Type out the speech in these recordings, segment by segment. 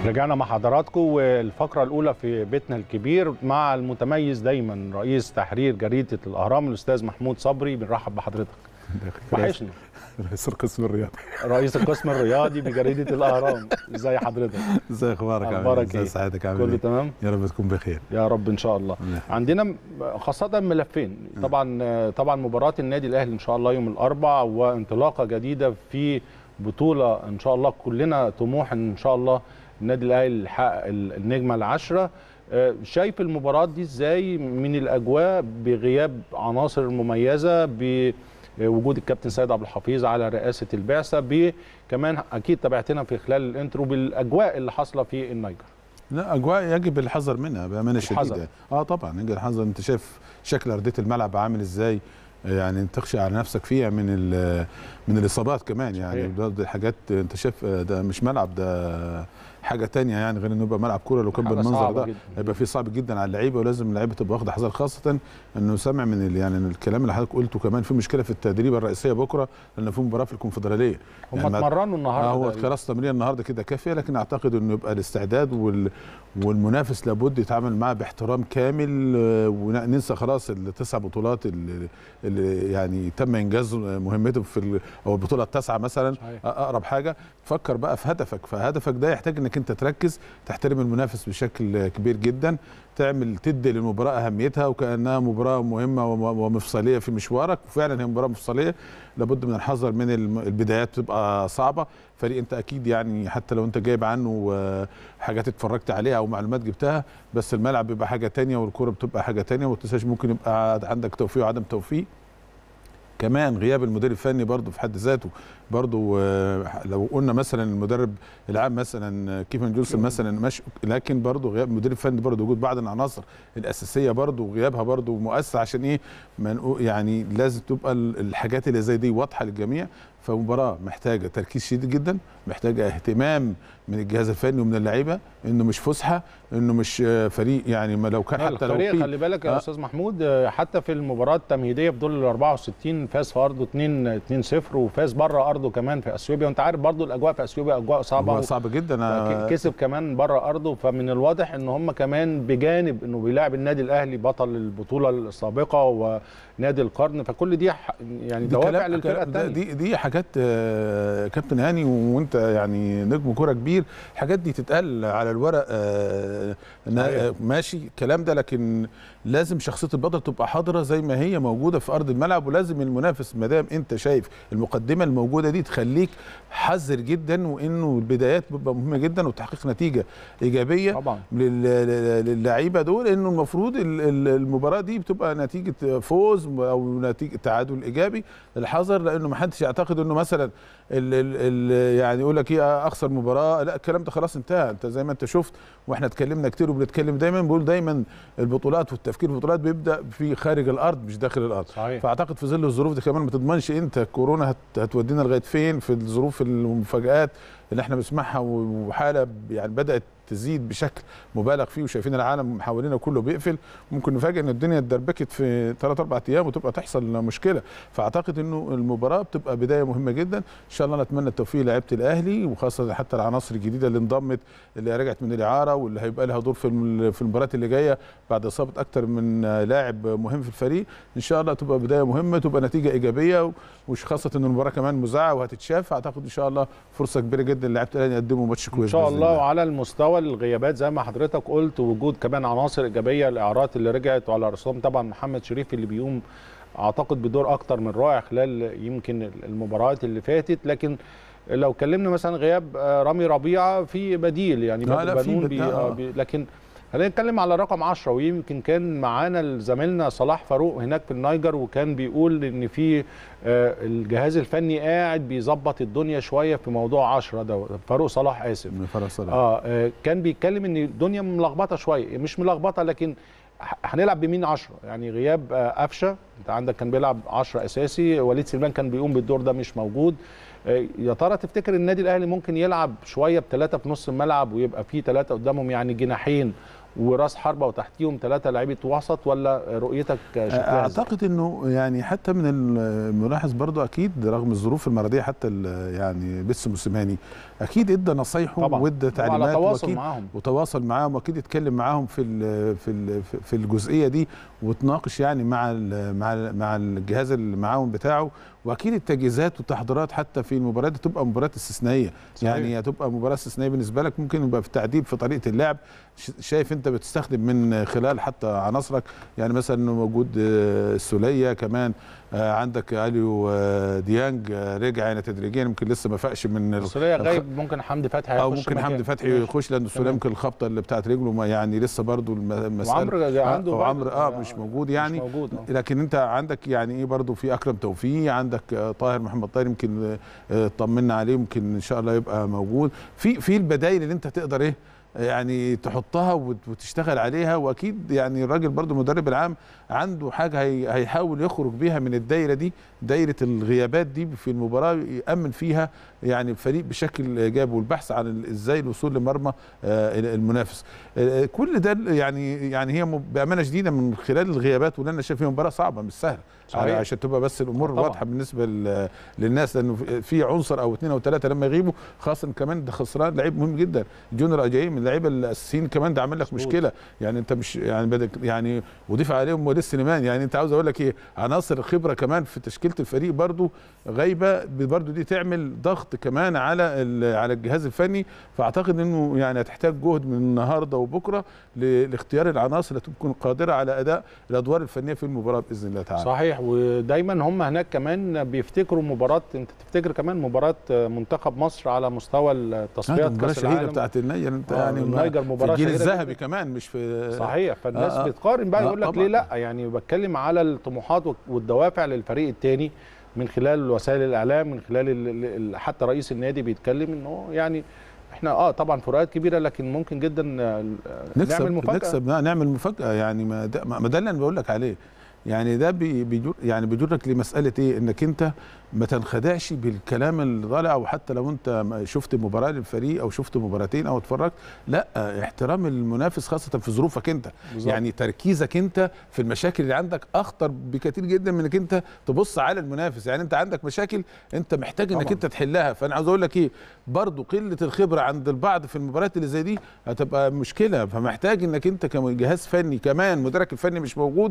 رجعنا مع حضراتكم والفقرة الأولى في بيتنا الكبير مع المتميز دايما رئيس تحرير جريدة الأهرام الأستاذ محمود صبري بنرحب بحضرتك وحشني رئيس القسم الرياضي رئيس القسم الرياضي بجريدة الأهرام ازي حضرتك ازي اخبارك عامل أخبارك ازي إيه؟ سعادتك عامل كله ايه تمام يا رب تكون بخير يا رب إن شاء الله الله. عندنا م- خاصة ملفين طبعا طبعا مباراة النادي الأهلي إن شاء الله يوم الأربع وانطلاقة جديدة في بطولة إن شاء الله كلنا طموح إن شاء الله النادي الأهلي يحقق ال- النجمة العشرة آه، شايف المباراة دي ازاي من الأجواء بغياب عناصر مميزة بوجود الكابتن سيد عبد الحفيظ على رئاسة البعثة كمان أكيد تابعتنا في خلال الانترو بالأجواء اللي حاصلة في النيجر لا اجواء يجب الحذر منها بامانه الحذر. شديده اه طبعا يجب الحذر انت شايف شكل ارضيه الملعب عامل ازاي يعني تخشى على نفسك فيها من ال- من الاصابات كمان يعني صحيح. ده ده حاجات انت شايف ده مش ملعب ده حاجه تانية يعني غير انه يبقى ملعب كوره لو كان حاجة بالمنظر صعبة ده جدا. هيبقى فيه صعب جدا على اللعيبه ولازم اللعيبه تبقى واخده حذر خاصه انه سامع من ال- يعني الكلام اللي حضرتك قلته كمان في مشكله في التدريب الرئيسيه بكره لان في مباراه في الكونفدراليه هم يعني ما- اتمرنوا النهارده آه هو تقريباً. خلاص تمرين النهارده كده كافيه لكن اعتقد انه يبقى الاستعداد وال والمنافس لابد يتعامل معاه باحترام كامل آه، وننسى خلاص التسع بطولات اللي, اللي يعني تم انجاز مهمتهم في ال- او البطوله التاسعه مثلا صحيح. اقرب حاجه فكر بقى في هدفك فهدفك ده يحتاج انك انت تركز تحترم المنافس بشكل كبير جدا تعمل تدي للمباراه اهميتها وكانها مباراه مهمه وم- ومفصليه في مشوارك وفعلا هي مباراه مفصليه لابد من الحذر من الم- البدايات تبقى صعبه فريق انت اكيد يعني حتى لو انت جايب عنه آه، حاجات اتفرجت عليها او معلومات جبتها بس الملعب بيبقى حاجه تانية والكوره بتبقى حاجه تانية وما تنساش ممكن يبقى عندك توفيق وعدم توفيق كمان غياب المدير الفني برضه في حد ذاته برضه آه، لو قلنا مثلا المدرب العام مثلا كيفن جونسون مثلا ماشي لكن برضه غياب المدير الفني برضه وجود بعض العناصر الاساسيه برضه وغيابها برضه مؤثر عشان ايه ما نقو- يعني لازم تبقى ال- الحاجات اللي زي دي واضحه للجميع فمباراه محتاجه تركيز شديد جدا محتاجه اهتمام من الجهاز الفني ومن اللعيبه انه مش فسحه انه مش آه، فريق يعني ما لو كان لا، حتى لو الفريق في خلي بالك يا آه. استاذ محمود آه، حتى في المباراه التمهيديه في دور ال 64 فاز في ارضه 2 2 0 وفاز بره ارضه كمان في اثيوبيا وانت عارف برضو الاجواء في اثيوبيا اجواء صعبه هو صعب جدا آه، ك- كسب كمان بره ارضه فمن الواضح ان هم كمان بجانب انه بيلاعب النادي الاهلي بطل البطوله السابقه ونادي القرن فكل دي ح- يعني دي دوافع كلام- للفرقه ده- الثانيه دي دي حاجات آه، كابتن هاني وانت يعني نجم كوره كبير الحاجات دي تتقال على الورق آه، إنها- صحيح. آه، ماشي الكلام ده لكن لازم شخصيه البطل تبقى حاضره زي ما هي موجوده في ارض الملعب ولازم المنافس ما دام انت شايف المقدمه الموجوده دي تخليك حذر جدا وانه البدايات بتبقى مهمه جدا وتحقيق نتيجه ايجابيه طبعا لل- لل- للعيبه دول انه المفروض ال- ال- المباراه دي بتبقى نتيجه فوز او نتيجه تعادل ايجابي الحذر لانه ما حدش يعتقد انه مثلا ال ال ال يعني يقول لك ايه اخسر مباراه لا الكلام ده خلاص انتهى انت زي ما انت شفت واحنا اتكلمنا كتير وبنتكلم دايما بقول دايما البطولات والتفكير في البطولات بيبدا في خارج الارض مش داخل الارض صحيح فاعتقد في ظل الظروف دي كمان ما تضمنش انت كورونا هت- هتودينا لغايه فين في الظروف المفاجات اللي احنا بنسمعها وحاله يعني بدات تزيد بشكل مبالغ فيه وشايفين العالم حوالينا كله بيقفل ممكن نفاجئ ان الدنيا اتدربكت في ثلاث اربع ايام وتبقى تحصل مشكله فاعتقد انه المباراه بتبقى بدايه مهمه جدا ان شاء الله نتمنى التوفيق لعيبه الاهلي وخاصه حتى العناصر الجديده اللي انضمت اللي رجعت من الاعاره واللي هيبقى لها دور في الم- في المباريات اللي جايه بعد اصابه اكتر من لاعب مهم في الفريق ان شاء الله تبقى بدايه مهمه تبقى نتيجه ايجابيه ومش خاصه ان المباراه كمان مذاعه وهتتشاف اعتقد ان شاء الله فرصه كبيره جدا للاعيبه الاهلي يقدموا ماتش كويس ان شاء بإذن الله وعلى المستوى الغيابات زي ما حضرتك قلت وجود كمان عناصر ايجابيه الاعارات اللي رجعت وعلى راسهم طبعا محمد شريف اللي بيقوم اعتقد بدور اكتر من رائع خلال يمكن المباريات اللي فاتت لكن لو اتكلمنا مثلا غياب آه، رامي ربيعه في بديل يعني لا، بدر لا، في بنون بد- بي آه. آه، بي لكن خلينا نتكلم على رقم 10 ويمكن كان معانا زميلنا صلاح فاروق هناك في النيجر وكان بيقول ان في آه، الجهاز الفني قاعد بيظبط الدنيا شويه في موضوع 10 ده فاروق صلاح اسف من فرح صلاح اه آه، كان بيتكلم ان الدنيا ملخبطه شويه مش ملخبطه لكن ح- هنلعب بمين 10 يعني غياب آه، قفشه انت عندك كان بيلعب 10 اساسي وليد سليمان كان بيقوم بالدور ده مش موجود آه، يا ترى تفتكر النادي الاهلي ممكن يلعب شويه بثلاثه في نص الملعب ويبقى فيه ثلاثه قدامهم يعني جناحين وراس حربه وتحتيهم ثلاثه لعيبه وسط ولا رؤيتك شكلها إزاي؟ اعتقد انه يعني حتى من الملاحظ برضو اكيد رغم الظروف المرضيه حتى ال- يعني بيتسو موسيماني اكيد ادى نصايحه طبعا وادى وعلى تعليمات تواصل واكيد معاهم وتواصل معاهم واكيد يتكلم معاهم في ال في ال في الجزئيه دي وتناقش يعني مع ال مع ال مع الجهاز المعاون بتاعه واكيد التجهيزات والتحضيرات حتى في المباريات دي تبقى مباريات استثنائيه صحيح. يعني هتبقى مباراه استثنائيه بالنسبه لك ممكن يبقى في تعديل في طريقه اللعب ش- شايف انت بتستخدم من خلال حتى عناصرك يعني مثلا إنه موجود آه، السوليه كمان آه، عندك اليو آه، ديانج آه، رجع يعني تدريجيا يمكن لسه ما فاقش من ال- السوليه غايب ممكن حمدي فتحي او هيخش ممكن مكان. حمدي فتحي ماشي. يخش لان السوليه تمام. يمكن الخبطه اللي بتاعت رجله ما يعني لسه برضو الم- المساله وعمرو عنده آه، وعمرو برضه- اه مش موجود يعني مش موجود آه. لكن انت عندك يعني ايه برضو في اكرم توفيق عندك آه، طاهر محمد طاهر يمكن آه، آه، طمنا عليه يمكن ان شاء الله يبقى موجود في في البدايل اللي انت تقدر ايه يعني تحطها وت- وتشتغل عليها واكيد يعني الراجل برضو المدرب العام عنده حاجه هي هيحاول يخرج بيها من الدايره دي دايره الغيابات دي في المباراه يامن فيها يعني الفريق بشكل ايجابي والبحث عن ال- ازاي الوصول لمرمى آه، المنافس آه، كل ده يعني يعني هي م- بامانه شديده من خلال الغيابات واللي انا شايف فيها مباراه صعبه مش سهله صحيح. عشان تبقى بس الامور طبعا. واضحه بالنسبه ل- للناس لانه في- في عنصر او اثنين او ثلاثه لما يغيبوا خاصه كمان ده خسران لعيب مهم جدا جونر اجاي من اللعيبه الاساسيين كمان ده عامل لك مظبوط. مشكله يعني انت مش يعني بدك يعني وضيف عليهم وليد سليمان يعني انت عاوز اقول لك ايه عناصر الخبره كمان في تشكيله الفريق برضو غايبه برضو دي تعمل ضغط كمان على ال- على الجهاز الفني فاعتقد انه يعني هتحتاج جهد من النهارده وبكره ل- لاختيار العناصر اللي تكون قادره على اداء الادوار الفنيه في المباراه باذن الله تعالى صحيح ودايما هم هناك كمان بيفتكروا مباراه انت تفتكر كمان مباراه منتخب مصر على مستوى التصفيات المباراه كاس الشهيره العالم بتاعت النيجر انت آه، يعني ما- النيجر في مباراه الجيل شهيرة الذهبي جداً. كمان مش في صحيح فالناس آه، آه. بتقارن بقى آه، يقول لك طبعاً. ليه لا يعني بتكلم على الطموحات والدوافع للفريق الثاني من خلال وسائل الاعلام من خلال ال- ال- حتى رئيس النادي بيتكلم انه يعني احنا اه طبعا فروقات كبيره لكن ممكن جدا آه، نكسب نعمل مفاجاه نكسب لا، نعمل مفاجاه يعني ما ده, ما ده اللي انا بقول لك عليه يعني ده بي- بيجر يعني بيجرك لمساله ايه انك انت ما تنخدعش بالكلام اللي طالع او حتى لو انت ما شفت مباراه للفريق او شفت مباراتين او اتفرجت لا احترام المنافس خاصه في ظروفك انت بالظبط. يعني تركيزك انت في المشاكل اللي عندك اخطر بكثير جدا من انك انت تبص على المنافس يعني انت عندك مشاكل انت محتاج انك طبعاً. انت تحلها فانا عاوز اقول لك ايه برضو قله الخبره عند البعض في المباريات اللي زي دي هتبقى مشكله فمحتاج انك انت كجهاز فني كمان مديرك الفني مش موجود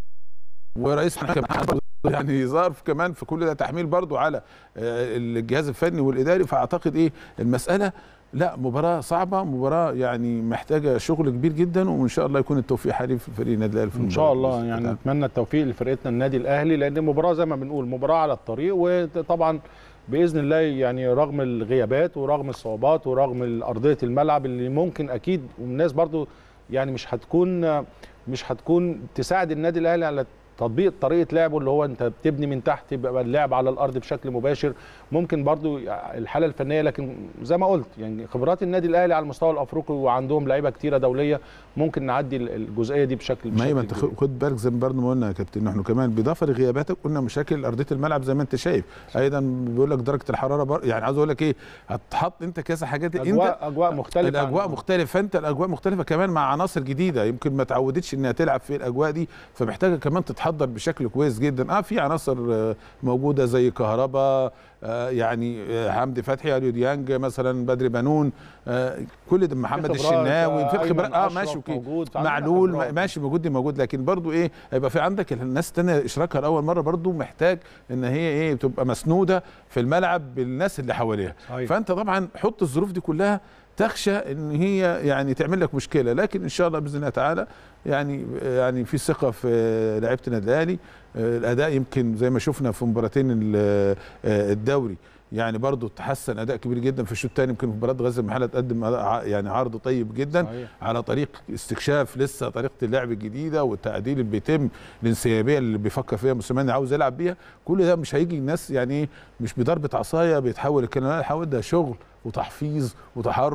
ورئيس محكمة يعني ظرف كمان في كل ده تحميل برضو على آه، الجهاز الفني والاداري فاعتقد ايه المساله لا مباراه صعبه مباراه يعني محتاجه شغل كبير جدا وان شاء الله يكون التوفيق حليف في فريق النادي الاهلي في ان شاء الله المباراة. يعني نتمنى التوفيق لفرقتنا النادي الاهلي لان المباراه زي ما بنقول مباراه على الطريق وطبعا باذن الله يعني رغم الغيابات ورغم الصعوبات ورغم ارضيه الملعب اللي ممكن اكيد والناس برضو يعني مش هتكون مش هتكون تساعد النادي الاهلي على تطبيق طريقه لعبه اللي هو انت بتبني من تحت يبقى اللعب على الارض بشكل مباشر ممكن برضو الحاله الفنيه لكن زي ما قلت يعني خبرات النادي الاهلي على المستوى الافريقي وعندهم لعيبه كتيره دوليه ممكن نعدي الجزئيه دي بشكل ما هي ما بشكل انت كبير. خد بالك زي ما برضه ما قلنا يا كابتن احنا كمان بالاضافه لغياباتك قلنا مشاكل ارضيه الملعب زي ما انت شايف ايضا بيقول لك درجه الحراره بر... يعني عاوز اقول لك ايه هتحط انت كذا حاجات انت اجواء اجواء مختلفه الاجواء عن- مختلفه فانت الاجواء مختلفه كمان مع عناصر جديده يمكن ما تعودتش انها تلعب في الاجواء دي فمحتاجه كمان تتحضر بشكل كويس جدا اه في عناصر آه، موجوده زي كهربا آه، يعني آه، حمدي فتحي اليو ديانج مثلا بدري بنون آه، كل ده محمد خبرات، الشناوي في أيمن الخبرات اه أشرف ماشي اوكي موجود، فعندنا معلول خبرات. ماشي موجود دي موجود لكن برضو ايه هيبقى في عندك الناس التانية اشراكها لاول مره برضو محتاج ان هي ايه تبقى مسنوده في الملعب بالناس اللي حواليها صحيح. فانت طبعا حط الظروف دي كلها تخشى ان هي يعني تعمل لك مشكله لكن ان شاء الله باذن الله تعالى يعني يعني في ثقه في لعيبه النادي الاهلي آه، الاداء يمكن زي ما شفنا في مباراتين ال- آه، الدوري يعني برضو تحسن اداء كبير جدا في الشوط الثاني يمكن في مباراه غزه المحله تقدم أداء ع- يعني عرض طيب جدا صحيح. على طريق استكشاف لسه طريقه اللعب الجديده والتعديل اللي بيتم الانسيابيه اللي بيفكر فيها موسيماني عاوز يلعب بيها كل ده مش هيجي الناس يعني ايه مش بضربه عصايه بيتحول الكلام لا الحول ده شغل وتحفيظ وتحرك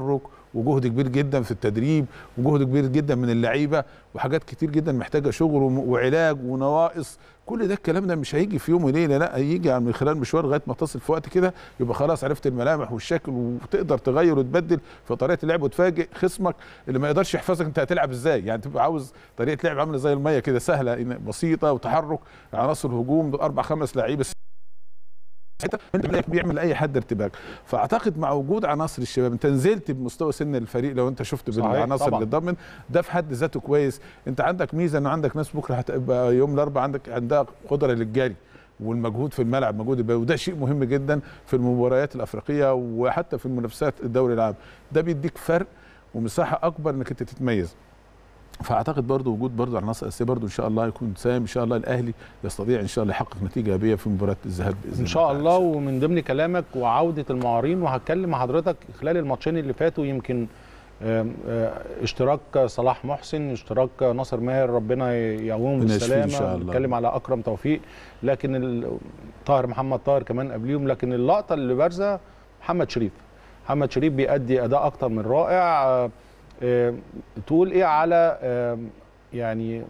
وجهد كبير جدا في التدريب وجهد كبير جدا من اللعيبه وحاجات كتير جدا محتاجه شغل وم- وعلاج ونواقص كل ده الكلام ده مش هيجي في يوم وليله لا هيجي من خلال مشوار لغايه ما تصل في وقت كده يبقى خلاص عرفت الملامح والشكل وتقدر تغير وتبدل في طريقه اللعب وتفاجئ خصمك اللي ما يقدرش يحفظك انت هتلعب ازاي يعني تبقى عاوز طريقه لعب عامله زي الميه كده سهله إن- بسيطه وتحرك عناصر هجوم اربع خمس لعيبه بيعمل اي حد ارتباك فاعتقد مع وجود عناصر الشباب انت نزلت بمستوى سن الفريق لو انت شفت صحيح، بالعناصر طبعاً. اللي اتضمن ده في حد ذاته كويس انت عندك ميزه ان عندك ناس بكره هتبقى يوم الاربعاء عندك عندها قدره للجري والمجهود في الملعب مجهود البدني وده شيء مهم جدا في المباريات الافريقيه وحتى في المنافسات الدوري العام ده بيديك فرق ومساحه اكبر انك انت تتميز فاعتقد برضو وجود برضو عناصر اساسيه برضو ان شاء الله يكون سام ان شاء الله الاهلي يستطيع ان شاء الله يحقق نتيجه ايجابيه في مباراه الذهاب باذن ان شاء تعالى. الله ومن ضمن كلامك وعوده المعارين وهتكلم مع حضرتك خلال الماتشين اللي فاتوا يمكن آم، آه، اشتراك صلاح محسن اشتراك ناصر ماهر ربنا يقومهم ربنا يشفيه إن بالسلامه شاء الله. بنتكلم على اكرم توفيق لكن ال- طاهر محمد طاهر كمان قبليهم لكن اللقطه اللي بارزه محمد شريف محمد شريف بيأدي اداء اكتر من رائع آه، آه، تقول ايه على آه، يعني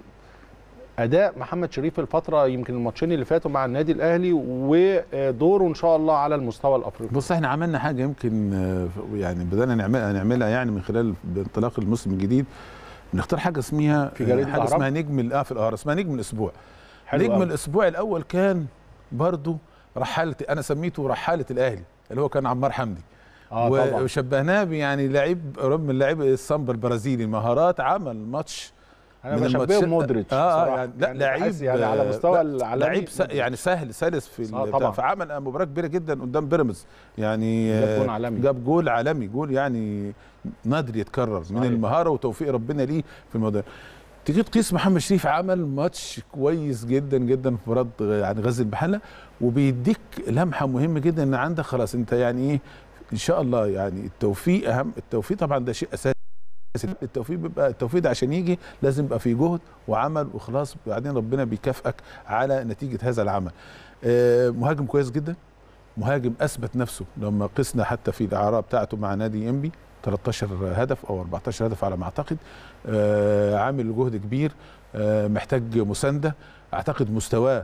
اداء محمد شريف الفتره يمكن الماتشين اللي فاتوا مع النادي الاهلي ودوره ان شاء الله على المستوى الافريقي بص احنا عملنا حاجه يمكن آه، يعني بدانا نعملها نعملها يعني من خلال انطلاق الموسم الجديد بنختار حاجه اسمها في جريدة حاجه الأهرام؟ اسمها نجم ال- اه في الاهرام اسمها نجم الاسبوع حلو نجم أوي. الاسبوع الاول كان برضو رحاله انا سميته رحاله الاهلي اللي هو كان عمار حمدي اه طبعا وشبهناه يعني لعيب قريب من لعيب السامبا البرازيلي مهارات عمل ماتش انا من بشبهه الماتشات- مودريتش اه بصراحة. يعني لا يعني لعيب بحس يعني على مستوى لا، العالمي لعيب س... يعني سهل سلس في آه، ال- طبعاً. فعمل مباراه كبيره جدا قدام بيراميدز يعني جاب جون آه، عالمي. جاب جول عالمي جول يعني نادر يتكرر صحيح. من المهاره وتوفيق ربنا ليه في الموضوع تيجي تقيس محمد شريف عمل ماتش كويس جدا جدا في مباراه يعني غزل المحله وبيديك لمحه مهمه جدا ان عندك خلاص انت يعني ايه ان شاء الله يعني التوفيق اهم التوفيق طبعا ده شيء اساسي التوفيق بيبقى التوفيق ده عشان يجي لازم يبقى فيه جهد وعمل وخلاص بعدين ربنا بيكافئك على نتيجه هذا العمل آه، مهاجم كويس جدا مهاجم اثبت نفسه لما قسنا حتى في الاعراء بتاعته مع نادي انبي 13 هدف او 14 هدف على ما اعتقد آه، عامل جهد كبير آه، محتاج مسانده اعتقد مستواه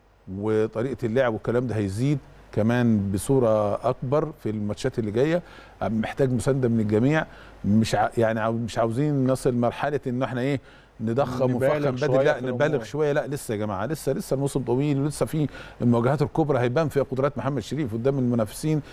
وطريقه اللعب والكلام ده هيزيد كمان بصوره اكبر في الماتشات اللي جايه محتاج مسانده من الجميع مش ع... يعني عاو... مش عاوزين نصل مرحله ان احنا ايه نضخم نبالغ ونفخم شوية بدري لا في نبالغ الأمور. شويه لا لسه يا جماعه لسه لسه الموسم طويل ولسه في المواجهات الكبرى هيبان فيها قدرات محمد شريف قدام المنافسين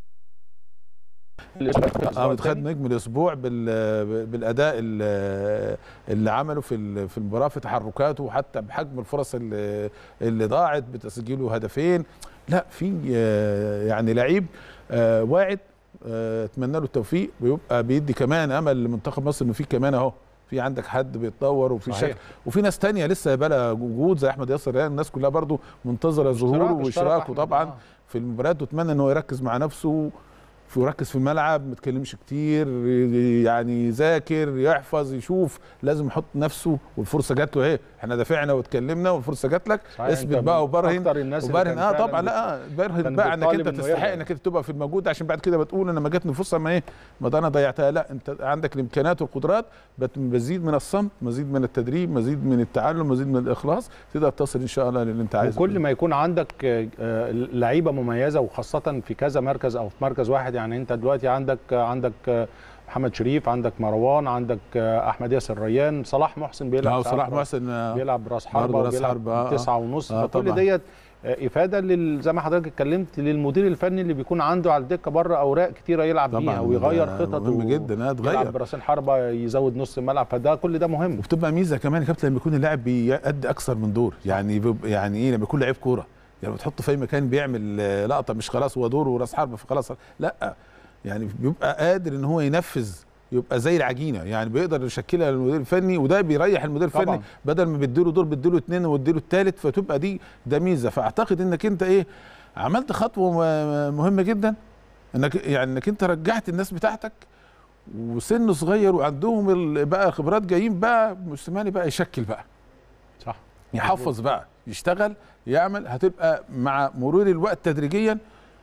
اه خد نجم الاسبوع بال بالاداء ال- اللي عمله في ال- في المباراه في تحركاته وحتى بحجم الفرص اللي, اللي ضاعت بتسجيله هدفين لا في آه، يعني لعيب آه، واعد آه، اتمنى له التوفيق ويبقى بيدي كمان امل لمنتخب مصر انه في كمان اهو في عندك حد بيتطور وفي صحيح. شكل وفي ناس تانية لسه بقى لها وجود زي احمد ياسر يعني الناس كلها برضو منتظره ظهوره اشتراك- اشتراك واشراكه أحمد، طبعا آه. في المباريات واتمنى ان هو يركز مع نفسه ويركز في الملعب ما يتكلمش كتير يعني يذاكر يحفظ يشوف لازم يحط نفسه والفرصه جات له اهي احنا دافعنا واتكلمنا والفرصه جات لك صحيح، اثبت أنت بقى من وبرهن أكتر الناس اللي وبرهن كان اه فعلاً طبعا بت- لا برهن كان بقى انك بيطالب انت إنه تستحق يرجع. انك انت تبقى في الموجود عشان بعد كده بتقول انا ما جاتني فرصه ما ايه ما ده انا ضيعتها لا انت عندك الامكانيات والقدرات بت- مزيد من الصمت مزيد من التدريب مزيد من التعلم مزيد من الاخلاص تقدر تصل ان شاء الله للي انت عايزه وكل ما يكون عندك آه، آه، لعيبه مميزه وخاصه في كذا مركز او في مركز واحد يعني انت دلوقتي عندك آه، عندك آه، محمد شريف عندك مروان عندك آه، احمد ياسر ريان صلاح محسن بيلعب اه ساعات صلاح راس- محسن آه، بيلعب راس برضه حربه راس وبيلعب حربة، آه، آه. تسعة ونص آه، فكل طبعاً. ديت آه، افاده لل... زي ما حضرتك اتكلمت للمدير الفني اللي بيكون عنده على الدكه بره اوراق كتيره يلعب طبعاً، بيها ويغير ده خططه مهم جدا، آه، يلعب تغير. براسين حربه يزود نص الملعب فده كل ده مهم وبتبقى ميزه كمان يا كابتن لما يكون اللاعب بيأدي اكثر من دور يعني بيبقى- يعني ايه لما يكون لعيب كوره يعني بتحطه في اي مكان بيعمل آه، لقطه مش خلاص هو دوره راس حربه فخلاص لا يعني بيبقى قادر ان هو ينفذ يبقى زي العجينه يعني بيقدر يشكلها للمدير الفني وده بيريح المدير الفني طبعاً. بدل ما بيديله دور بيديله اثنين ويديله الثالث فتبقى دي ده ميزه فاعتقد انك انت ايه عملت خطوه م- مهمه جدا انك يعني انك انت رجعت الناس بتاعتك وسن صغير وعندهم ال- بقى خبرات جايين بقى موسيماني بقى يشكل بقى صح يحفظ بقى يشتغل يعمل هتبقى مع مرور الوقت تدريجيا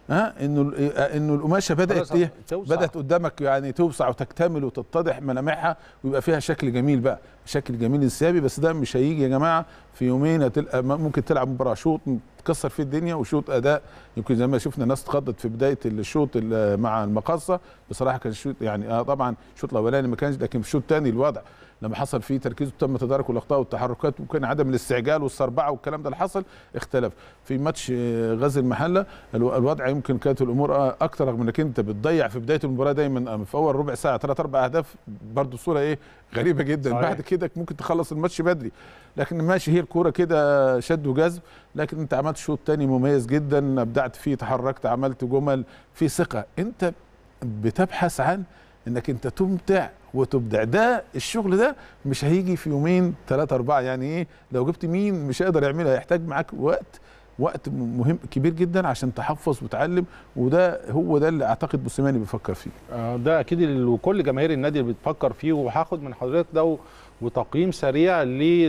ها انه ال- آه، انه القماشه بدات خلاص ايه توسع. بدات قدامك يعني توسع وتكتمل وتتضح ملامحها ويبقى فيها شكل جميل بقى شكل جميل انسيابي بس ده مش هيجي يا جماعه في يومين هتلقى م- ممكن تلعب مباراه شوط تكسر فيه الدنيا وشوط اداء يمكن زي ما شفنا ناس اتخضت في بدايه الشوط ال- مع المقاصه بصراحه كان الشوط يعني آه طبعا الشوط الاولاني ما كانش لكن في الشوط الثاني الوضع لما حصل فيه تركيز وتم تدارك الاخطاء والتحركات وكان عدم الاستعجال والسربعه والكلام ده اللي حصل اختلف في ماتش آه، غزل المحله الو- الوضع يمكن كانت الامور آه، اكتر رغم انك انت بتضيع في بدايه المباراه دايما آه، في اول ربع ساعه ثلاث اربع اهداف برضه صوره ايه غريبه جدا صحيح. بعد كده ممكن تخلص الماتش بدري لكن ماشي هي الكوره كده شد وجذب لكن انت عملت شوط تاني مميز جدا ابدعت فيه تحركت عملت جمل في ثقه انت بتبحث عن انك انت تمتع وتبدع ده الشغل ده مش هيجي في يومين ثلاثة أربعة يعني إيه لو جبت مين مش هيقدر يعملها هيحتاج معاك وقت وقت مهم كبير جدا عشان تحفظ وتعلم وده هو ده اللي أعتقد موسيماني بيفكر فيه آه، ده اكيد اللي وكل جماهير النادي اللي بتفكر فيه وهاخد من حضرتك ده و- وتقييم سريع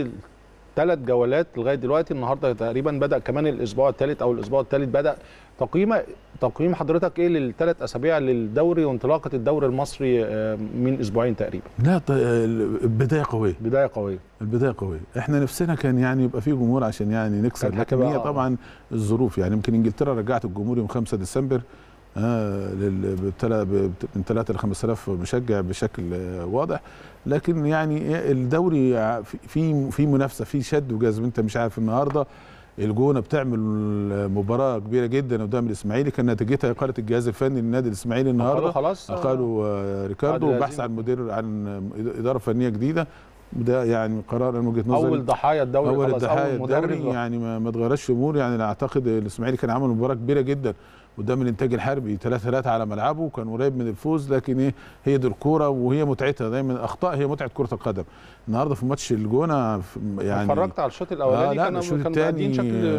لثلاث جولات لغايه دلوقتي النهارده تقريبا بدا كمان الاسبوع الثالث او الاسبوع الثالث بدا تقييم تقييم حضرتك ايه للثلاث اسابيع للدوري وانطلاقه الدوري المصري آه، من اسبوعين تقريبا لا ط- البداية قوية بدايه قويه البدايه قويه احنا نفسنا كان يعني يبقى في جمهور عشان يعني نكسب كان لكن هي هتبقى- طبعا الظروف يعني يمكن انجلترا رجعت الجمهور يوم 5 ديسمبر آه لل- بتلا- ب- من 3 ل 5000 مشجع بشكل آه، واضح لكن يعني إيه الدوري ع- في- في في منافسه في شد وجذب انت مش عارف النهارده الجونه بتعمل مباراه كبيره جدا قدام الاسماعيلي كان نتيجتها اقاله الجهاز الفني للنادي الاسماعيلي النهارده خلاص آه، اقالوا آه، ريكاردو بعد وبحث الهزيمة. عن مدير عن اداره فنيه جديده ده يعني قرار من وجهه نظري اول ضحايا الدوري اول خلاص الضحايا اول مدرب الدوري يعني ما, ما اتغيرش امور يعني أنا اعتقد الاسماعيلي كان عمل مباراه كبيره جدا قدام الانتاج الحربي 3 3 على ملعبه وكان قريب من الفوز لكن ايه هي دي الكوره وهي متعتها دايما الاخطاء هي متعه كره القدم النهارده في ماتش الجونه في- يعني اتفرجت على الشوط الاولاني آه لا كان الشوط كان مادين الثاني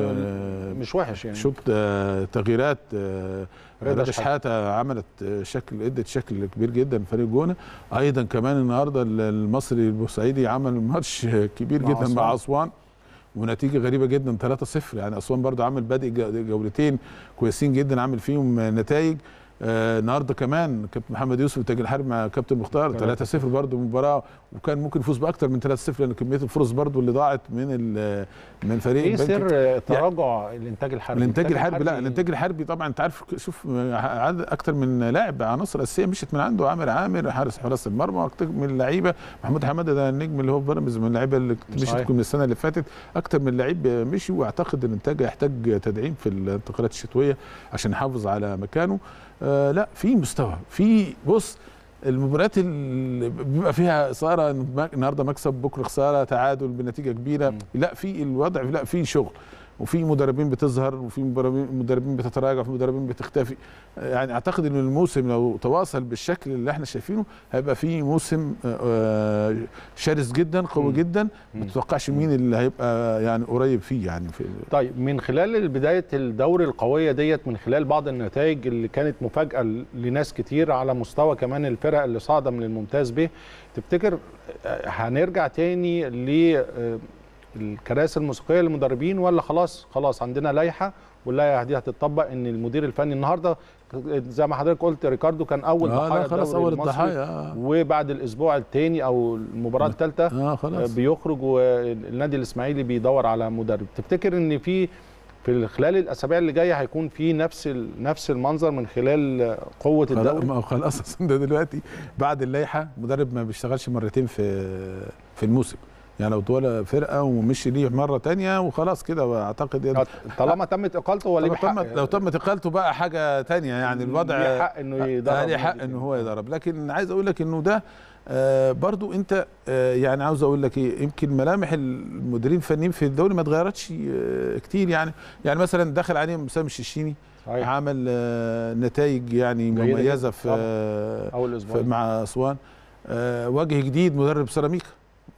شكل مش وحش يعني شوط آه تغييرات آه رضا رضا شحاتة. شحاته عملت آه، شكل ادت شكل كبير جدا فريق جونه ايضا كمان النهارده ال- المصري البورسعيدي عمل ماتش كبير مع جدا أسوان. مع اسوان ونتيجه غريبه جدا 3-0 يعني اسوان برضو عامل بادئ ج- جولتين كويسين جدا عامل فيهم نتائج آه النهارده كمان كابتن محمد يوسف تاج الحرب مع كابتن مختار 3-0 برضو مباراه وكان ممكن يفوز باكتر من 3-0 لان كميه الفرص برضو اللي ضاعت من ال- من فريق ايه البنك سر تراجع الانتاج الحربي الانتاج الحربي لا الانتاج الحربي طبعا انت عارف شوف عدد اكتر من لاعب عناصر اساسيه مشت من عنده عامر عامر حارس حراس المرمى اكتر من اللعيبه محمود حماده ده النجم اللي هو في بيراميدز من اللعيبه اللي مشت صحيح. من السنه اللي فاتت اكتر من لعيب مشي واعتقد ان الانتاج يحتاج تدعيم في الانتقالات الشتويه عشان يحافظ على مكانه آه لا في مستوى في بص المباريات اللي بيبقى فيها اثاره إن ما- النهارده مكسب بكره خساره تعادل بنتيجه كبيره مم. لا في الوضع لا في شغل وفي مدربين بتظهر وفي مدربين مدربين بتتراجع وفي مدربين بتختفي يعني اعتقد ان الموسم لو تواصل بالشكل اللي احنا شايفينه هيبقى في موسم آه، شرس جدا قوي مم. جدا مم. ما تتوقعش مين اللي هيبقى يعني قريب فيه يعني في طيب من خلال بدايه الدوري القويه ديت من خلال بعض النتائج اللي كانت مفاجاه ل- لناس كتير على مستوى كمان الفرق اللي صاعده من الممتاز به تفتكر آه، هنرجع تاني ل آه، الكراسي الموسيقيه للمدربين ولا خلاص خلاص عندنا لائحه واللائحه دي هتطبق ان المدير الفني النهارده زي ما حضرتك قلت ريكاردو كان اول آه ضحايا لا خلاص الدوري اول المصري الضحايا آه. وبعد الاسبوع الثاني او المباراه الثالثه اه خلاص بيخرج والنادي الاسماعيلي بيدور على مدرب تفتكر ان في في خلال الاسابيع اللي جايه هيكون في نفس ال- نفس المنظر من خلال قوه خلاص الدوري ما هو خلاص أصلاً ده دلوقتي بعد اللائحه مدرب ما بيشتغلش مرتين في في الموسم يعني لو طول فرقه ومشي ليه مره تانية وخلاص كده اعتقد يعني طالما تمت اقالته هو ليه لو حق تمت لو تمت اقالته بقى حاجه تانية يعني الوضع ليه حق انه آه، يدرب ليه حق نادي انه تاني. هو يدرب لكن عايز اقول لك انه ده آه برضو انت آه يعني عاوز اقول لك ايه يمكن ملامح المديرين الفنيين في الدوري ما اتغيرتش آه كتير يعني يعني مثلا دخل عليهم سام الششيني صحيح عمل آه نتائج يعني جيدة مميزه جداً في, طبعاً. آه اول في اسبوع مع اسوان آه وجه جديد مدرب سيراميكا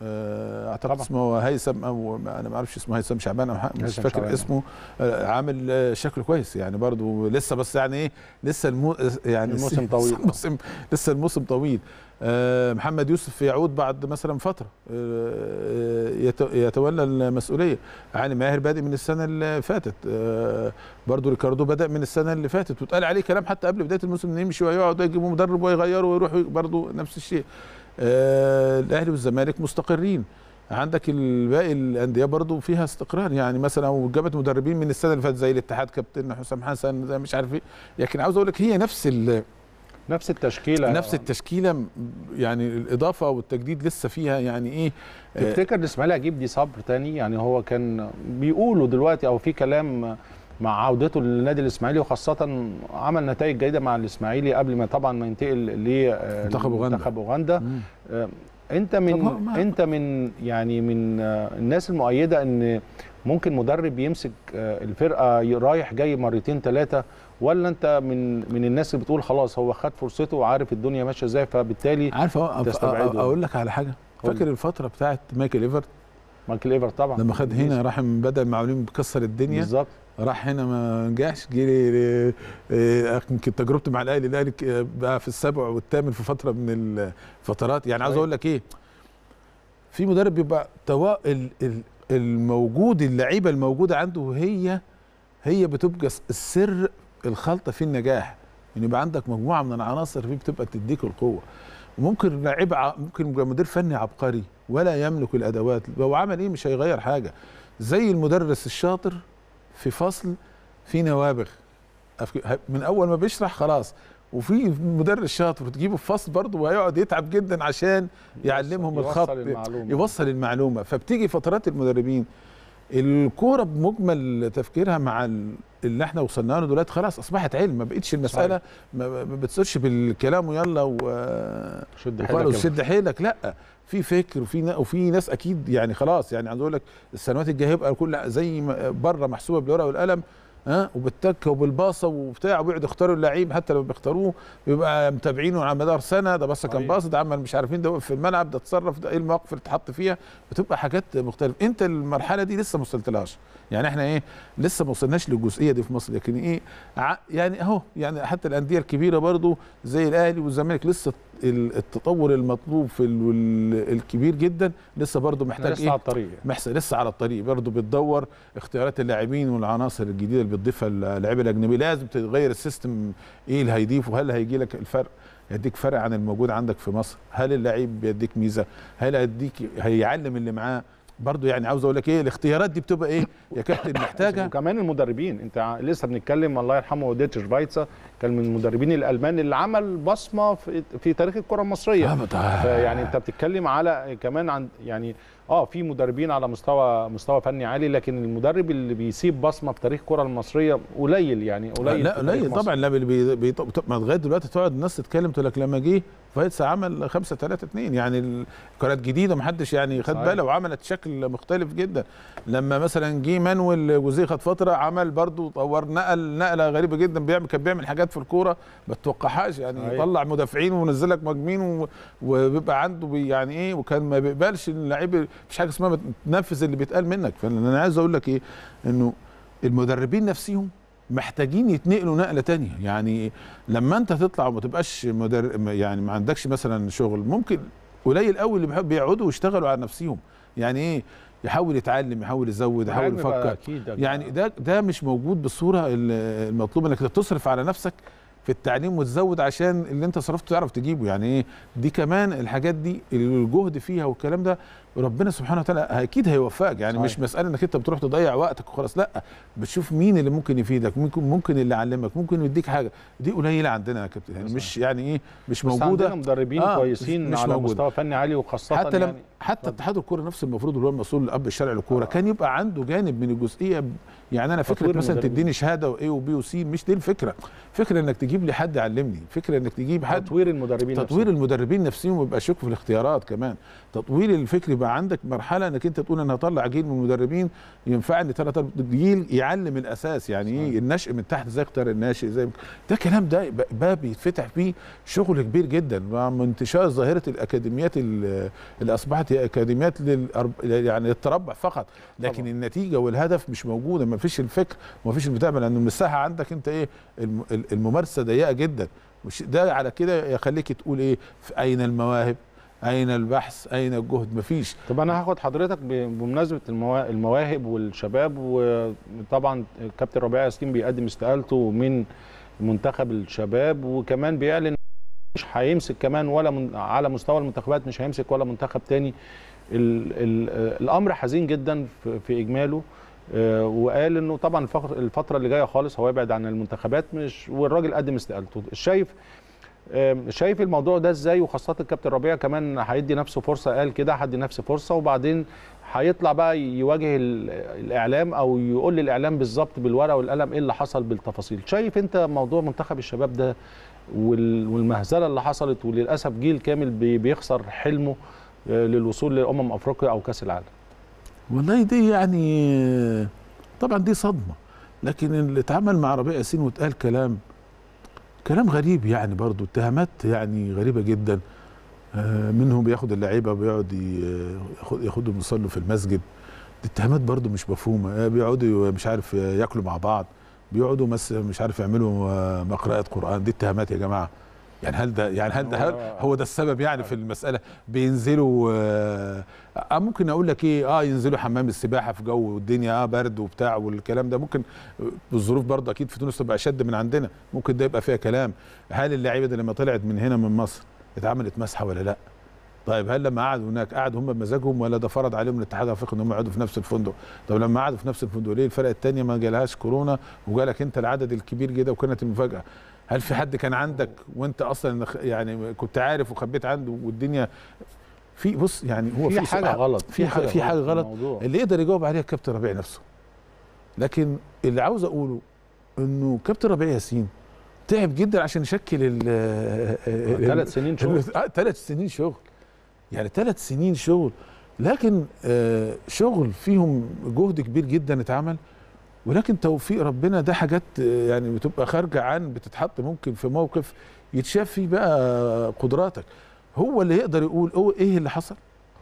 آه، اعتقد طبعا. اسمه هيثم او انا ما اعرفش اسمه هيثم شعبان او ح- مش هيثم فاكر شعبان. اسمه آه، عامل آه، شكله كويس يعني برضو لسه بس يعني ايه لسه المو يعني الموسم طويل. الموسم لسه الموسم طويل آه، محمد يوسف يعود بعد مثلا فتره آه، يت- يتولى المسؤوليه علي ماهر بادئ من السنه اللي فاتت آه، برضو ريكاردو بدا من السنه اللي فاتت واتقال عليه كلام حتى قبل بدايه الموسم انه يمشي ويقعد ويجيبوا مدرب ويغيره ويروح برضو نفس الشيء آه، الاهلي والزمالك مستقرين عندك الباقي الانديه برضو فيها استقرار يعني مثلا وجابت مدربين من السنه اللي فاتت زي الاتحاد كابتن حسام حسن زي مش عارف ايه لكن عاوز اقول لك هي نفس ال- نفس التشكيله نفس التشكيله م- يعني الاضافه والتجديد لسه فيها يعني ايه آه، تفتكر الاسماعيلي هيجيب دي صبر تاني يعني هو كان بيقولوا دلوقتي او في كلام مع عودته للنادي الاسماعيلي وخاصه عمل نتائج جيده مع الاسماعيلي قبل ما طبعا ما ينتقل منتخب أوغندا. لمنتخب اوغندا مم. آه، انت طب هو من ما- انت من يعني من آه، الناس المؤيده ان ممكن مدرب يمسك آه، الفرقه ي- رايح جاي مرتين ثلاثه ولا انت من من الناس اللي بتقول خلاص هو خد فرصته وعارف الدنيا ماشيه ازاي فبالتالي عارف أ- أ- تستبعده. اقول لك على حاجه قول. فاكر الفتره بتاعت مايكل ايفرت مايكل ايفر طبعا لما خد هنا راح من بدل معلومين بكسر الدنيا بالظبط راح هنا ما نجحش جه لي- آه، يمكن تجربتي مع الاهلي الاهلي ك- بقى في السابع والثامن في فتره من الفترات يعني عاوز صحيح. اقول لك ايه في مدرب بيبقى توا ال- ال- الموجود اللعيبه الموجوده عنده هي هي بتبقى س- السر الخلطه في النجاح ان يبقى عندك مجموعه من العناصر في بتبقى تديك القوه وممكن لعيب ع- ممكن يبقى مدير فني عبقري ولا يملك الادوات لو عمل ايه مش هيغير حاجه زي المدرس الشاطر في فصل في نوابغ أف- من اول ما بيشرح خلاص وفي مدرس شاطر تجيبه في فصل برضه وهيقعد يتعب جدا عشان يعلمهم يوصل الخط المعلومة. يوصل المعلومه فبتيجي فترات المدربين الكوره بمجمل تفكيرها مع ال- اللي احنا وصلنا له دلوقتي خلاص اصبحت علم ما بقتش المساله صحيح. ما ما بتصيرش بالكلام ويلا و شد وخلاص حيلك شد حيلك لا في فكر وفي نا- وفي ناس اكيد يعني خلاص يعني عايز اقول لك السنوات الجايه هيبقى كل زي ما بره محسوبه بالورقه والقلم ها وبالتكه وبالباصه وبتاع وبيقعدوا يختاروا اللعيب حتى لو بيختاروه بيبقى متابعينه على مدار سنه ده بس كان صحيح. باص ده عمل مش عارفين ده وقف في الملعب ده اتصرف ده ايه المواقف اللي اتحط فيها بتبقى حاجات مختلفه انت المرحله دي لسه ما وصلتلهاش يعني احنا ايه لسه ما وصلناش للجزئيه دي في مصر لكن ايه ع- يعني اهو يعني حتى الانديه الكبيره برضو زي الاهلي والزمالك لسه ال- التطور المطلوب في ال- وال- الكبير جدا لسه برضو احنا محتاج لسه ايه على الطريق محس لسه على الطريق برضه بتدور اختيارات اللاعبين والعناصر الجديده اللي بتضيفها اللاعيبه الاجنبيه لازم تغير السيستم ايه اللي هيضيفه هل هيجي لك الفرق يديك فرق عن الموجود عندك في مصر هل اللعيب بيديك ميزه هل هيديك هيعلم اللي معاه برضه يعني عاوز اقول لك ايه الاختيارات دي بتبقى ايه يا كابتن محتاجه وكمان المدربين انت ع- لسه بنتكلم الله يرحمه ديتش فايتسا كان من المدربين الالمان اللي عمل بصمه في, في تاريخ الكره المصريه آه، ده- يعني انت بتتكلم على كمان عن يعني اه في مدربين على مستوى مستوى فني عالي لكن المدرب اللي بيسيب بصمه في تاريخ الكره المصريه قليل يعني قليل لا في تاريخ قليل مصر. طبعا لا بي بي بي ما لغايه دلوقتي تقعد الناس تتكلم تقول لك لما جه فايتس عمل 5 3 2 يعني ال- كانت جديده ما حدش يعني خد صحيح. باله وعملت شكل مختلف جدا لما مثلا جه مانويل جوزيه خد فتره عمل برضو طور نقل نقله غريبه جدا بيعمل كان بيعمل حاجات في الكوره ما تتوقعهاش يعني صحيح. يطلع مدافعين وينزل لك مهاجمين و- وبيبقى عنده بي يعني ايه وكان ما بيقبلش ان اللعيب مفيش حاجه اسمها تنفذ اللي بيتقال منك فانا عايز اقول لك ايه انه المدربين نفسهم محتاجين يتنقلوا نقله تانية يعني لما انت تطلع وما تبقاش مدر... يعني ما عندكش مثلا شغل ممكن قليل قوي اللي بيحب بيقعدوا ويشتغلوا على نفسهم يعني ايه يحاول يتعلم يحاول يزود يحاول العلم بقى يفكر اكيد يعني ده ده مش موجود بالصوره ال- المطلوبه انك تصرف على نفسك في التعليم وتزود عشان اللي انت صرفته تعرف تجيبه يعني ايه دي كمان الحاجات دي الجهد فيها والكلام ده ربنا سبحانه وتعالى اكيد هيوفقك يعني صحيح. مش مساله انك انت بتروح تضيع وقتك وخلاص لا بتشوف مين اللي ممكن يفيدك ممكن ممكن اللي يعلمك ممكن يديك حاجه دي قليله عندنا يا كابتن يعني مش يعني ايه مش بس موجوده عندنا مدربين آه، كويسين مش على موجودة. مستوى فني عالي وخاصه حتى لما يعني حتى اتفضل. اتحاد الكوره نفسه المفروض اللي هو المسؤول الاب الشرعي للكوره آه. كان يبقى عنده جانب من الجزئيه ب- يعني انا فكره تطوير مثلا المدربين. تديني شهاده وايه وبي وسي مش دي الفكره فكره انك تجيب لي حد يعلمني فكره انك تجيب حد تطوير المدربين تطوير نفسهم. المدربين نفسهم ويبقى شك في الاختيارات كمان تطوير الفكر يبقى عندك مرحله انك انت تقول انا هطلع جيل من المدربين ينفعني ثلاث جيل يعلم الاساس يعني ايه النشء من تحت زي اختار الناشئ زي ده كلام ده ب- باب يتفتح فيه شغل كبير جدا مع انتشار ظاهره الاكاديميات ال- اللي اصبحت هي اكاديميات للأرب- يعني للتربع فقط لكن طبعا. النتيجه والهدف مش موجوده ما فيش الفكر ما فيش البتاع لان المساحه عندك انت ايه الم- الممارسه ضيقه جدا مش ده على كده يخليك تقول ايه في اين المواهب اين البحث اين الجهد مفيش طب انا هاخد حضرتك ب- بمناسبه الموا- المواهب والشباب وطبعا كابتن ربيع ياسين بيقدم استقالته من منتخب الشباب وكمان بيعلن مش هيمسك كمان ولا من على مستوى المنتخبات مش هيمسك ولا منتخب تاني ال ال الامر حزين جدا في, في اجماله آه، وقال انه طبعا الفقر- الفتره اللي جايه خالص هو يبعد عن المنتخبات مش والراجل قدم استقالته شايف آم، شايف الموضوع ده ازاي وخاصه الكابتن ربيع كمان هيدي نفسه فرصه قال كده هدي نفسي فرصه وبعدين هيطلع بقى يواجه ال- الاعلام او يقول للاعلام بالظبط بالورقه والقلم ايه اللي حصل بالتفاصيل شايف انت موضوع منتخب الشباب ده وال- والمهزله اللي حصلت وللاسف جيل كامل بي- بيخسر حلمه آه، للوصول لامم افريقيا او كاس العالم والله دي يعني طبعا دي صدمه لكن اللي اتعمل مع ربيع ياسين واتقال كلام كلام غريب يعني برضو اتهامات يعني غريبه جدا آه، منهم بياخد اللعيبه وبيقعد ي- ياخد- ياخدهم يصلوا في المسجد دي اتهامات برضو مش مفهومه آه، بيقعدوا مش عارف ياكلوا مع بعض بيقعدوا مس مش عارف يعملوا آه، مقرأة قرآن دي اتهامات يا جماعه يعني هل ده يعني هل ده هل هو ده السبب يعني في المساله بينزلوا آه آه، ممكن اقول لك ايه اه ينزلوا حمام السباحه في جو الدنيا اه برد وبتاع والكلام ده ممكن آه، الظروف برضه اكيد في تونس تبقى اشد من عندنا ممكن ده يبقى فيها كلام هل اللعيبه دي لما طلعت من هنا من مصر اتعملت مسحه ولا لا طيب هل لما قعدوا هناك قعدوا هم بمزاجهم ولا ده فرض عليهم الاتحاد الافريقي ان هم يقعدوا في نفس الفندق طب لما قعدوا في نفس الفندق ليه الفرق الثانيه ما جالهاش كورونا وجالك انت العدد الكبير جدا وكانت المفاجاه هل في حد كان عندك وانت اصلا يعني كنت عارف وخبيت عنده والدنيا في بص يعني هو في في حاجه سؤال- غلط في حاجه في حاجه غلط الموضوع. اللي يقدر يجاوب عليها الكابتن ربيع نفسه لكن اللي عاوز اقوله انه كابتن ربيع ياسين تعب جدا عشان يشكل ال ثلاث سنين شغل ثلاث سنين شغل يعني ثلاث سنين شغل لكن آه، شغل فيهم جهد كبير جدا اتعمل ولكن توفيق ربنا ده حاجات آه، يعني بتبقى خارجه عن بتتحط ممكن في موقف يتشاف فيه بقى قدراتك هو اللي يقدر يقول هو ايه اللي حصل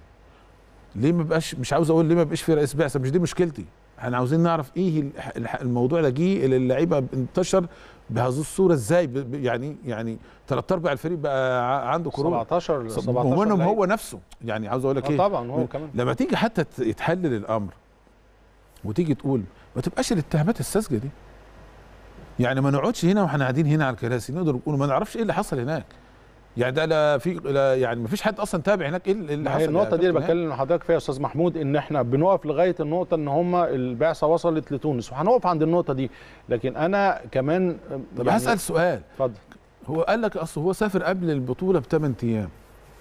ليه ما بقاش مش عاوز اقول ليه ما بقاش في رئيس بعثه مش دي مشكلتي احنا عاوزين نعرف ايه الح- الح- الموضوع ده جه اللي اللعيبه انتشر بهذه الصوره ازاي ب- ب- يعني يعني ثلاث ارباع الفريق بقى ع- عنده كورونا 17 17 ومنهم لعيب. هو نفسه يعني عاوز اقول لك آه ايه طبعا هو كمان لما تيجي حتى ت- يتحلل الامر وتيجي تقول ما تبقاش الاتهامات الساذجه دي يعني ما نقعدش هنا واحنا قاعدين هنا على الكراسي نقدر نقول ما نعرفش ايه اللي حصل هناك يعني ده لا في لا يعني ما فيش حد اصلا تابع هناك ايه اللي ما حصل هي يا النقطة دي اللي كابتن بتكلم مع حضرتك فيها يا استاذ محمود ان احنا بنقف لغاية النقطة ان هم البعثة وصلت لتونس وهنقف عند النقطة دي لكن انا كمان طب يعني- هسال سؤال اتفضل هو قال لك اصل هو سافر قبل البطوله بثمان ايام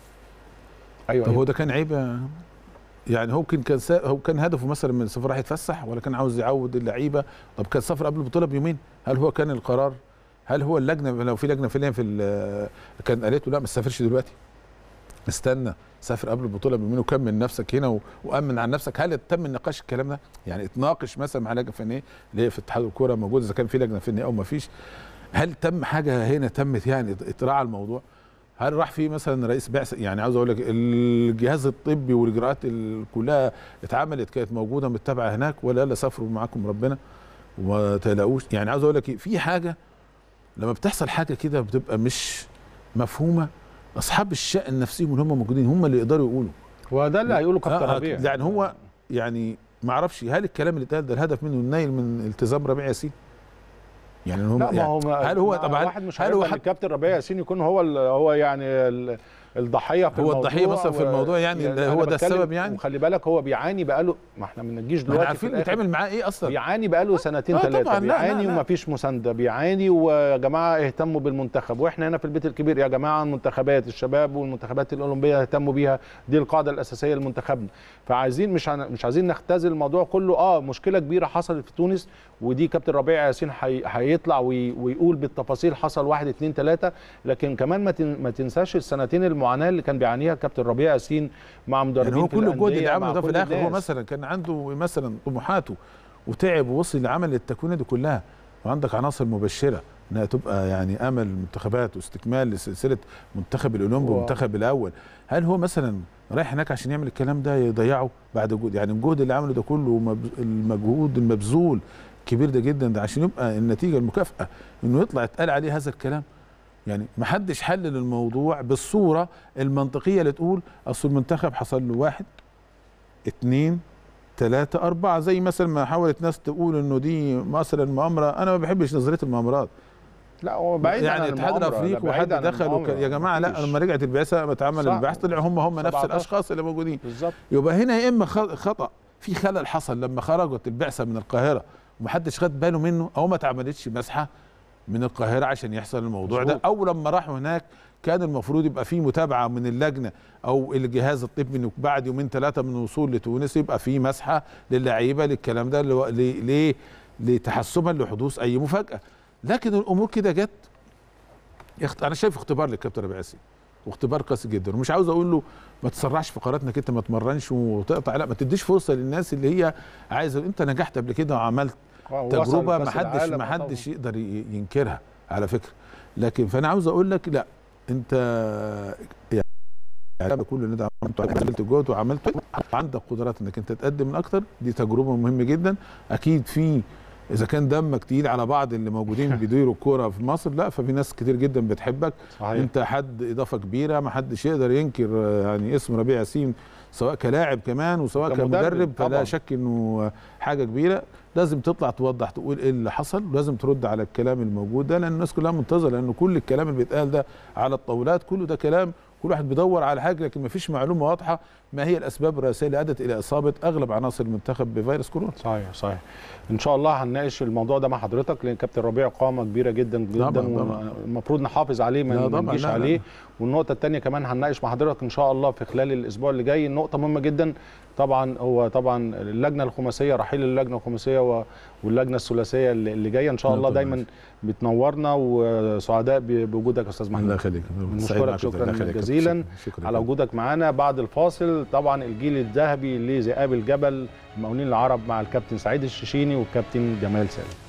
ايوه طب هو أيوة. ده كان عيب يا- يعني هو كان كان سا... هو كان هدفه مثلا من السفر راح يتفسح ولا كان عاوز يعود اللعيبه طب كان سافر قبل البطوله بيومين هل هو كان القرار هل هو اللجنه لو في لجنه فعليا في ال- كان قالت له لا ما تسافرش دلوقتي استنى سافر قبل البطوله بيومين وكمل نفسك هنا و... وامن عن نفسك هل تم النقاش الكلام ده يعني اتناقش مثلا مع لجنه فنيه اللي هي في اتحاد الكوره موجود اذا كان في لجنه فنيه او ما فيش هل تم حاجه هنا تمت يعني اتراعى الموضوع هل راح في مثلا رئيس بعثه يعني عاوز اقول لك الجهاز الطبي والاجراءات ال- كلها اتعملت كانت موجوده متبعه هناك ولا لا سافروا معاكم ربنا وما تلاقوش يعني عاوز اقول لك إيه، في حاجه لما بتحصل حاجه كده بتبقى مش مفهومه اصحاب الشأن نفسهم اللي هم موجودين هم اللي يقدروا يقولوا وده اللي هيقوله كابتن آه، ربيع يعني هو يعني ما اعرفش هل الكلام اللي اتقال ده الهدف منه النيل من التزام ربيع ياسين يعني هم لا ما هو ما هل هو ما طب هل, واحد مش هل هو هيقبل حد الكابتن ربيع ياسين يكون هو ال- هو يعني ال- الضحيه في هو الموضوع الضحية مثلا في و- الموضوع يعني أنا هو ده بتكلم- السبب يعني؟ وخلي بالك هو بيعاني بقاله ما احنا ما بنجيش ما دلوقتي احنا في عارفين الآخر. بيتعمل معاه ايه اصلا بيعاني بقاله سنتين آه ثلاثه طبعاً، لا، لا، بيعاني لا. ومفيش مسانده بيعاني ويا جماعه اهتموا بالمنتخب واحنا هنا في البيت الكبير يا جماعه المنتخبات الشباب والمنتخبات الاولمبيه اهتموا بيها دي القاعده الاساسيه لمنتخبنا فعايزين مش هن- مش عايزين نختزل الموضوع كله اه مشكله كبيره حصلت في تونس ودي كابتن ربيع ياسين هي- هيطلع وي- ويقول بالتفاصيل حصل واحد اتنين تلاته لكن كمان ما تن- ما تنساش السنتين المع المعاناه اللي كان بيعانيها كابتن ربيع ياسين مع مدربين يعني هو في كل الجهد الأندية، اللي عمله مع ده في كل الاخر هو الناس. مثلا كان عنده مثلا طموحاته وتعب ووصل لعمل التكوينه دي كلها وعندك عناصر مبشره انها تبقى يعني امل المنتخبات واستكمال لسلسله منتخب الاولمبي هو- والمنتخب الاول هل هو مثلا رايح هناك عشان يعمل الكلام ده يضيعه بعد جهد يعني الجهد اللي عمله ده كله ومب- المجهود المبذول كبير ده جدا ده عشان يبقى النتيجه المكافاه انه يطلع يتقال عليه هذا الكلام يعني ما حدش حلل الموضوع بالصوره المنطقيه اللي تقول اصل المنتخب حصل له واحد اتنين تلاتة أربعة زي مثلا ما حاولت ناس تقول إنه دي مثلا مؤامرة أنا ما بحبش نظرية المؤامرات لا هو بعيد يعني عن الاتحاد المؤامرة، الأفريقي لا، وحد بعيد عن دخل وك... المؤامرة، يا جماعة لا مفيش. لما رجعت البعثة ما اتعمل صح. البحث طلعوا هم هم نفس 17. الأشخاص اللي موجودين بالظبط يبقى هنا يا إما خ- خطأ في خلل حصل لما خرجت البعثة من القاهرة ومحدش خد باله منه أو ما اتعملتش مسحة من القاهرة عشان يحصل الموضوع ده مظبوط. أو لما راحوا هناك كان المفروض يبقى في متابعة من اللجنة أو الجهاز الطبي إنه بعد يومين ثلاثة من الوصول لتونس يبقى في مسحة للعيبة للكلام ده اللي هو- ل- ليه؟ لتحسبا لحدوث أي مفاجأة لكن الأمور كده جت يخت... أنا شايف اختبار للكابتن ربيع ياسين واختبار قاسي جدا ومش عاوز اقول له ما تسرعش في قراراتك انت ما تمرنش وتقطع لا ما تديش فرصه للناس اللي هي عايزه انت نجحت قبل كده وعملت وصل تجربه ما لكأس حدش العالم، ما آه حدش طبعاً. يقدر ي- ينكرها على فكره لكن فانا عاوز اقول لك لا انت يعني ده كل اللي انت عملته عملت جهد وعملت عندك قدرات انك انت تقدم من اكتر دي تجربه مهمه جدا اكيد في اذا كان دمك تقيل على بعض اللي موجودين بيديروا الكوره في مصر لا ففي ناس كتير جدا بتحبك صحيح انت حد اضافه كبيره ما حدش يقدر ينكر آه، يعني اسم ربيع ياسين سواء كلاعب كمان وسواء كمدرب كمدرب فلا طبعاً. شك انه آه، حاجه كبيره لازم تطلع توضح تقول ايه اللي حصل ولازم ترد على الكلام الموجود ده لان الناس كلها منتظره لان كل الكلام اللي بيتقال ده على الطاولات كله ده كلام كل واحد بيدور على حاجه لكن ما فيش معلومه واضحه ما هي الاسباب الرئيسيه اللي ادت الى اصابه اغلب عناصر المنتخب بفيروس كورونا صحيح صحيح ان شاء الله هنناقش الموضوع ده مع حضرتك لان كابتن ربيع قامه كبيره جدا جدا طبعاً، طبعاً. والمفروض نحافظ عليه لا ما طبعاً، نجيش لا، لا. عليه والنقطه الثانيه كمان هنناقش مع حضرتك ان شاء الله في خلال الاسبوع اللي جاي نقطه مهمه جدا طبعا هو طبعا اللجنه الخماسيه رحيل اللجنه الخماسيه و- واللجنه الثلاثيه اللي اللي جايه ان شاء لا الله طبعاً. دايما بتنورنا وسعداء ب- بوجودك يا استاذ الله محمد يخليك بنشكرك سعيد معك شكراً الله يخليك. جزيلاً شكراً. شكراً. على وجودك معانا بعد الفاصل طبعا الجيل الذهبي لذئاب الجبل المقاولين العرب مع الكابتن سعيد الششيني والكابتن جمال سالم